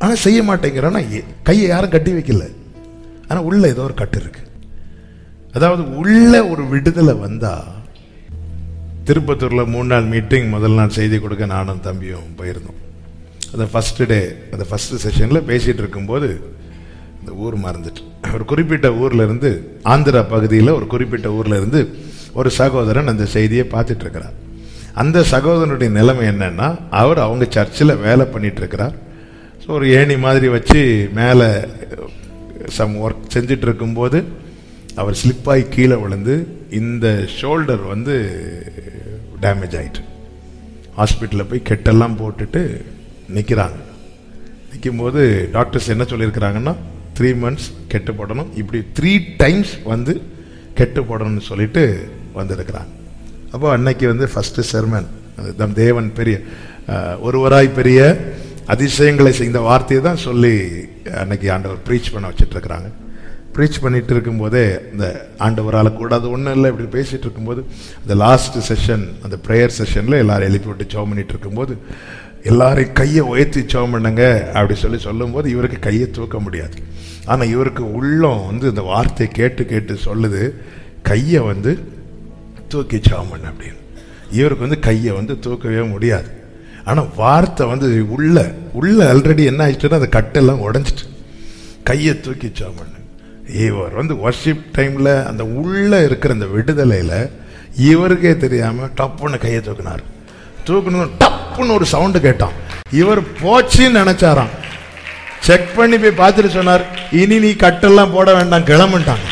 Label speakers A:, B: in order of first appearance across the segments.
A: ஆனால் செய்ய மாட்டேங்கிறான்னா எ- கையை யாரும் கட்டி வைக்கல ஆனால் உள்ள ஏதோ ஒரு கட்டு இருக்கு அதாவது உள்ள ஒரு விடுதலை வந்தா திருப்பத்தூர்ல மூணு நாள் மீட்டிங் முதல் நாள் செய்தி கொடுக்க நானும் தம்பியும் போயிருந்தோம் அந்த ஃபர்ஸ்ட் டே அந்த ஃபர்ஸ்ட் செஷன்ல பேசிட்டு இருக்கும்போது இந்த ஊர் மறந்துட்டு ஒரு குறிப்பிட்ட ஊர்ல இருந்து ஆந்திரா பகுதியில் ஒரு குறிப்பிட்ட ஊர்ல இருந்து ஒரு சகோதரன் அந்த செய்தியை பார்த்துட்டு இருக்கிறார் அந்த சகோதரனுடைய நிலைமை என்னன்னா அவர் அவங்க சர்ச்சில் வேலை பண்ணிட்டு இருக்கிறார் ஸோ ஒரு ஏணி மாதிரி வச்சு மேலே சம் ஒர்க் செஞ்சுட்டு இருக்கும்போது அவர் ஸ்லிப்பாகி கீழே விழுந்து இந்த ஷோல்டர் வந்து டேமேஜ் ஆயிட்டு ஹாஸ்பிட்டலில் போய் கெட்டெல்லாம் போட்டுட்டு நிற்கிறாங்க நிற்கும்போது டாக்டர்ஸ் என்ன சொல்லியிருக்கிறாங்கன்னா த்ரீ மந்த்ஸ் கெட்டு போடணும் இப்படி த்ரீ டைம்ஸ் வந்து கெட்டு போடணும்னு சொல்லிட்டு வந்திருக்கிறாங்க அப்போ அன்னைக்கு வந்து ஃபஸ்ட்டு செர்மன் தம் தேவன் பெரிய அஹ், ஒருவராய் பெரிய அதிசயங்களை செய்த வார்த்தையை தான் சொல்லி அன்னைக்கு ஆண்டவர் ப்ரீச் பண்ண வச்சுட்டு இருக்கிறாங்க ப்ரீச் பண்ணிட்டு இருக்கும்போதே இந்த ஆண்டவரால் கூடாது ஒன்றும் இல்லை இப்படி பேசிட்டு இருக்கும்போது அந்த லாஸ்ட் செஷன் அந்த ப்ரேயர் செஷனில் எல்லாரும் எழுப்பி விட்டு ஜெபம் பண்ணிட்டு இருக்கும்போது எல்லாரையும் கையை உயர்த்தி ஜெபம் பண்ணுங்க அப்படி சொல்லி சொல்லும்போது இவருக்கு கையை தூக்க முடியாது ஆனால் இவருக்கு உள்ளம் வந்து இந்த வார்த்தையை கேட்டு கேட்டு சொல்லுது கையை வந்து தூக்கி ஜெபம் பண்ணு அப்படின்னு இவருக்கு வந்து கையை வந்து தூக்கவே முடியாது ஆனால் வார்த்தை வந்து உள்ள உள்ள ஆல்ரெடி என்ன ஆயிடுச்சுன்னா அந்த கட்டெல்லாம் உடஞ்சிட்டு கையை தூக்கி ஜெபம் பண்ணு இவர் வந்து வர்ஷிப் டைம்ல அந்த உள்ள இருக்கிற அந்த விடுதலையில இவருக்கே தெரியாம டப்புன்னு கையை தூக்குனார் தூக்கணும் டப்புன்னு ஒரு சவுண்டு கேட்டான் இவர் போச்சுன்னு நினைச்சாராம் செக் பண்ணி போய் பார்த்துட்டு சொன்னார் இனி நீ கட்டெல்லாம் போட வேண்டாம் கிளம்புட்டாங்க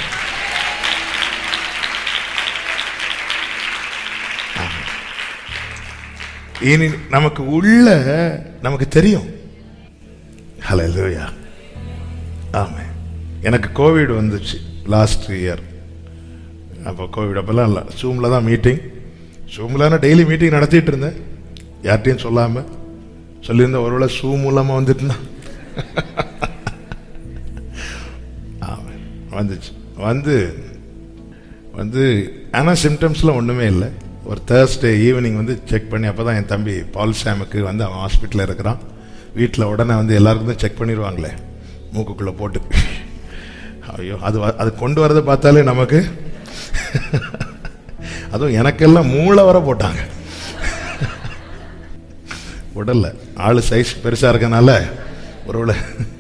A: இனி நமக்கு உள்ள நமக்கு தெரியும் ஹalleluya ஆமே எனக்கு கோவிட் வந்துச்சு லாஸ்ட் இயர் அப்போ கோவிட் அப்போல்லாம் இல்லை ஜூமில் தான் மீட்டிங் ஜூமில் நான் டெய்லி மீட்டிங் நடத்திட்டு இருந்தேன் யார்கிட்டையும் சொல்லாமல் சொல்லியிருந்தேன் ஒருவேளை ஷூ மூலமாக வந்துட்டுனா ஆமாம் வந்துச்சு வந்து வந்து ஆனால் சிம்டம்ஸ்லாம் ஒன்றுமே இல்லை ஒரு தேர்ஸ்டே ஈவினிங் வந்து செக் பண்ணி அப்போ தான் என் தம்பி பால் சாமுக்கு வந்து அவன் ஹாஸ்பிட்டலில் இருக்கிறான் வீட்டில் உடனே வந்து எல்லாருக்கும் தான் செக் பண்ணிடுவாங்களே மூக்குக்குள்ளே போட்டு ஐயோ அது வ- அது கொண்டு வரதை பார்த்தாலே நமக்கு அதுவும் எனக்கெல்லாம் மூளை வர போட்டாங்க உடல்ல ஆளு சைஸ் பெருசா இருக்கனால ஒருவேளை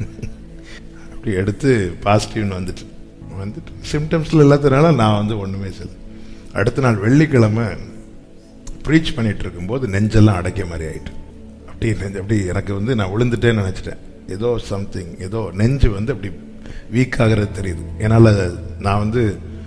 A: அப்படி எடுத்து பாசிட்டிவ்னு வந்துட்டு வந்துட்டு சிம்டம்ஸ்ல இல்லாததுனால நான் வந்து ஒண்ணுமே செய்யல அடுத்த நாள் வெள்ளிக்கிழமை ப்ரீச் பண்ணிட்டு இருக்கும்போது நெஞ்செல்லாம் அடைக்க மாதிரி ஆயிட்டு அப்படி நெஞ்சு அப்படி எனக்கு வந்து நான் விழுந்துட்டேன்னு நினைச்சிட்டேன் ஏதோ சம்திங் ஏதோ நெஞ்சு வந்து அப்படி வீக் ஆகிறது தெரியுது என்னால் நான் வந்து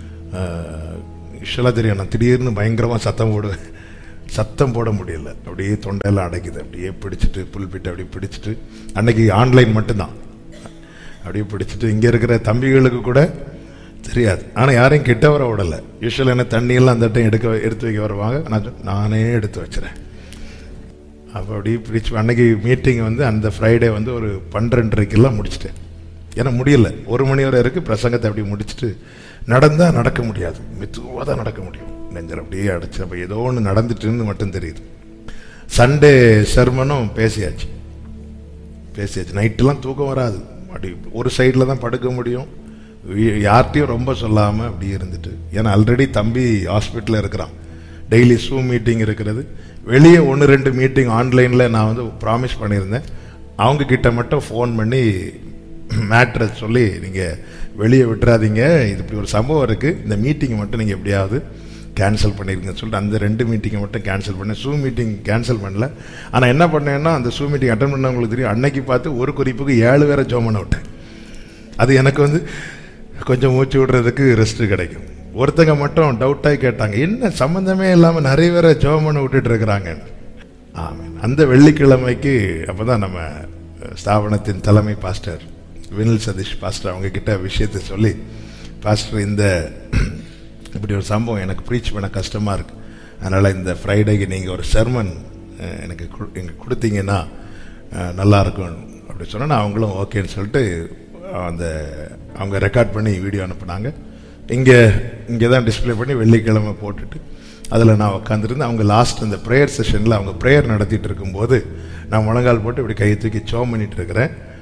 A: யூஸ்வலாக தெரியும் நான் திடீர்னு பயங்கரமாக சத்தம் போடுவேன் சத்தம் போட முடியல அப்படியே தொண்டையெல்லாம் அடைக்குது அப்படியே பிடிச்சிட்டு புல்பிட்டு அப்படியே பிடிச்சிட்டு அன்னைக்கு ஆன்லைன் மட்டும்தான் அப்படியே பிடிச்சிட்டு இங்கே இருக்கிற தம்பிகளுக்கு கூட தெரியாது ஆனால் யாரையும் கிட்ட வர விடலை யூஸ்வலாக என்ன தண்ணியெல்லாம் அந்த டைம் எடுக்க எடுத்து வைக்க வருவாங்க நான் சொ- நானே எடுத்து வச்சுறேன் அப்போ அப்படியே பிடிச்சி அன்னைக்கு மீட்டிங் வந்து அந்த ஃப்ரைடே வந்து ஒரு பன்னிரெண்டரைக்கெல்லாம் முடிச்சிட்டேன் ஏன்னா முடியல ஒரு மணி வரை இருக்கு பிரசங்கத்தை அப்படி முடிச்சுட்டு நடந்தா நடக்க முடியாது மெதுவாக தான் நடக்க முடியும் நெஞ்சல் அப்படியே அடைச்சு அப்போ ஏதோ ஒன்று நடந்துட்டுன்னு மட்டும் தெரியுது சண்டே சர்மனும் பேசியாச்சு பேசியாச்சு நைட்டெல்லாம் தூக்கம் வராது அப்படி ஒரு சைடில் தான் படுக்க முடியும் வீ- யார்கிட்டயும் ரொம்ப சொல்லாமல் அப்படி இருந்துட்டு ஏன்னா ஆல்ரெடி தம்பி ஹாஸ்பிட்டலில் இருக்கிறான் டெய்லி Zoom மீட்டிங் இருக்கிறது வெளியே ஒன்று ரெண்டு மீட்டிங் ஆன்லைனில் நான் வந்து ப்ராமிஸ் பண்ணியிருந்தேன் அவங்க கிட்ட மட்டும் ஃபோன் பண்ணி மேட்ரை சொல்லி நீங்கள் வெளியே விட்டுறாதீங்க இது இப்படி ஒரு சம்பவம் இருக்குது இந்த மீட்டிங்கை மட்டும் நீங்கள் எப்படியாவது கேன்சல் பண்ணிருங்கன்னு சொல்லிட்டு அந்த ரெண்டு மீட்டிங்கை மட்டும் கேன்சல் பண்ணேன் Zoom மீட்டிங் கேன்சல் பண்ணல ஆனால் என்ன பண்ணேன்னா அந்த Zoom மீட்டிங் அட்டன் பண்ணவங்களுக்கு தெரியும் அன்னைக்கு பார்த்து ஒரு குறிப்புக்கு ஏழு பேரை ஜோம் பண்ண விட்டேன் அது எனக்கு வந்து கொஞ்சம் மூச்சு விடுறதுக்கு ரெஸ்ட் கிடைக்கும் ஒருத்தங்க மட்டும் டவுட்டாகி கேட்டாங்க என்ன சம்மந்தமே இல்லாமல் நிறைய பேரை ஜோம் பண்ண விட்டுட்டு இருக்கிறாங்க ஆமாம் அந்த வெள்ளிக்கிழமைக்கு அப்போ தான் நம்ம ஸ்தாபனத்தின் தலைமை பாஸ்டர் வினில் சதீஷ் பாஸ்டர் அவங்க கிட்ட விஷயத்தை சொல்லி பாஸ்டர் இந்த இப்படி ஒரு சம்பவம் எனக்கு ப்ரீச் பண்ண கஷ்டமாக இருக்கு அதனால் இந்த ஃப்ரைடேக்கு நீங்கள் ஒரு செர்மன் எனக்கு கு- எங்க கொடுத்தீங்கன்னா அஹ், நல்லா இருக்கும் அப்படி சொன்னா அவங்களும் ஓகேன்னு சொல்லிட்டு அந்த அவங்க ரெக்கார்ட் பண்ணி வீடியோ அனுப்புனாங்க இங்கே இங்கே தான் டிஸ்ப்ளே பண்ணி வெள்ளிக்கிழமை போட்டுட்டு அதில் நான் உட்காந்துருந்து அவங்க லாஸ்ட் அந்த ப்ரேயர் செஷனில் அவங்க ப்ரேயர் நடத்திட்டு இருக்கும்போது நான் முழங்கால் போட்டு இப்படி கையை தூக்கி சோம் பண்ணிட்டு இருக்கிறேன்